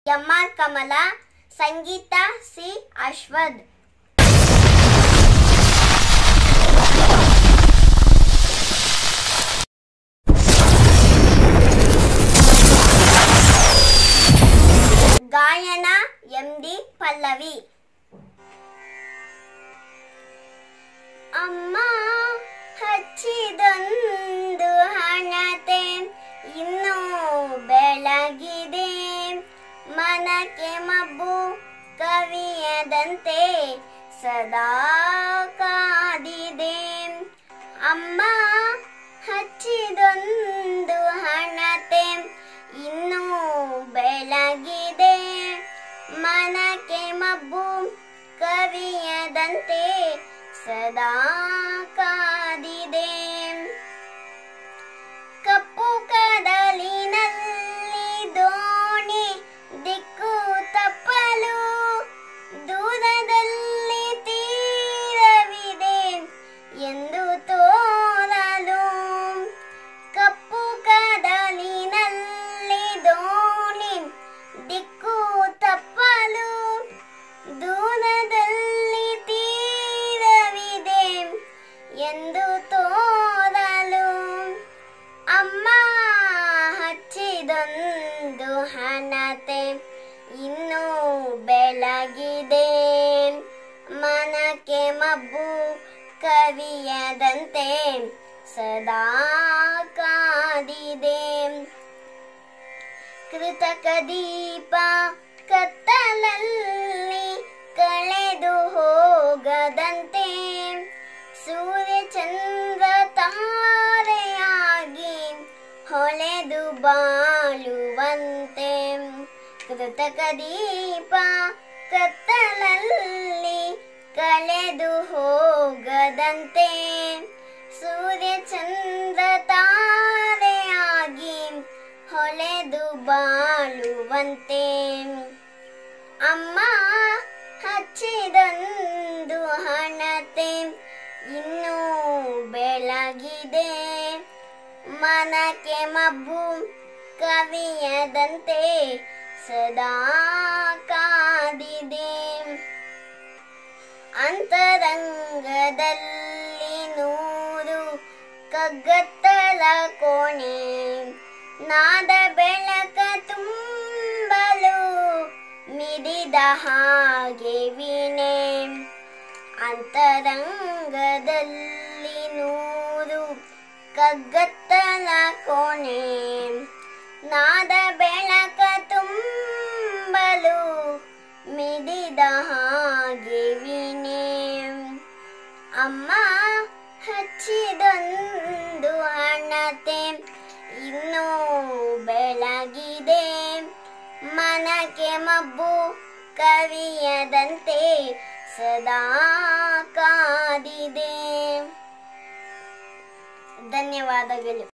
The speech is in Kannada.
ಎಂ ಆರ್ ಕಮಲ ಸಂಗೀತ ಸಿ ಅಶ್ವಥ್ ಗಾಯನ ಎಂ ಡಿ ಪಲ್ಲವಿ ಅಮ್ಮ ಹಚ್ಚಿದೊಂದು ಹಣತೆ ಇನ್ನೂ ಬೆಳಗಿದೆ ಮನಕ್ಕೆ ಮಬ್ಬು ಕವಿಯದಂತೆ ಸದಾ ಕಾದಿದೆ ಅಮ್ಮ ಹಚ್ಚಿದೊಂದು ಹಣತೆ ಇನ್ನೂ ಬೆಳಗಿದೆ ಮನಕ್ಕೆ ಮಬ್ಬು ಕವಿಯದಂತೆ ಸದಾ ಕಾದಿದೆ ಕಪ್ಪು ಕಡಲಿನಲ್ಲಿ ದೋಣಿ ದಿಕ್ಕು ತಪ್ಪಲು ದೂರದಲ್ಲಿ ತೀರವಿದೆ ಎಂದು ತೋರಲು ಕಪ್ಪು ಕಡಲಿನಲ್ಲಿ ದೋಣಿ ದಿಕ್ಕು ತಪ್ಪಲು ದೂರದಲ್ಲಿ ತೀರವಿದೆ ಎಂದು ತೋರಲು ಅಮ್ಮ ಹಚ್ಚಿದೊಂದು ಹಣತೆ ಇನ್ನೂ ಬೆಳಗಿದೆ ಮನಕ್ಕೆ ಮಬ್ಬು ಕವಿಯದಂತೆ ಸದಾ ಕಾದಿದೆ ಕೃತಕ ದೀಪ ಕತ್ತಲಲ್ಲಿ ಕಳೆದು ಹೋಗದಂತೆ ಸೂರ್ಯ ಚಂದ್ರ ತಾರೆಯಾಗಿ ಹೊಳೆದು ಬಾಳುವಂತೆ ಕೃತಕ ದೀಪ ಕತ್ತಲಲ್ಲಿ ಕಳೆದು ಹೋಗದಂತೆ ಸೂರ್ಯ ಚಂದ್ರ ತಾರೆಯಾಗಿ ಹೊಳೆದು ಬಾಳುವಂತೆ ಅಮ್ಮ ಹಚ್ಚಿದೊಂದು ಹಣತೆ ಇನ್ನೂ ಬೆಳಗಿದೆ ಮನಕ್ಕೆ ಮಬ್ಬು ಕವಿಯದಂತೆ ಸದಾ ಕಾದಿದೆ ಅಂತರಂಗದಲ್ಲಿ ನೂರು ಕಗ್ಗತ್ತಲ ಕೋಣೆ ನಾದ ಬೆಳಕ ತುಂಬಲು ಮಿಡಿದ ಹಾಗೆ ವೀಣೆ ಅಂತರಂಗದಲ್ಲಿ ನೂರು ಕಗ್ಗತ್ತಲ ಕೋಣೆ ನಾದ ಬೆಳಕ ತುಂಬಲು ಮಿಡಿದ ಹಾಗೆ ವೀಣೆ ಅಮ್ಮ ಹಚ್ಚಿದೊಂದು ಹಣತೆ ಇನ್ನೂ ಬೆಳಗಿದೆ ಮನಕ್ಕೆ ಮಬ್ಬು ಕವಿಯದಂತೆ ಸದಾ ಕಾದಿದೆ ಧನ್ಯವಾದಗಳು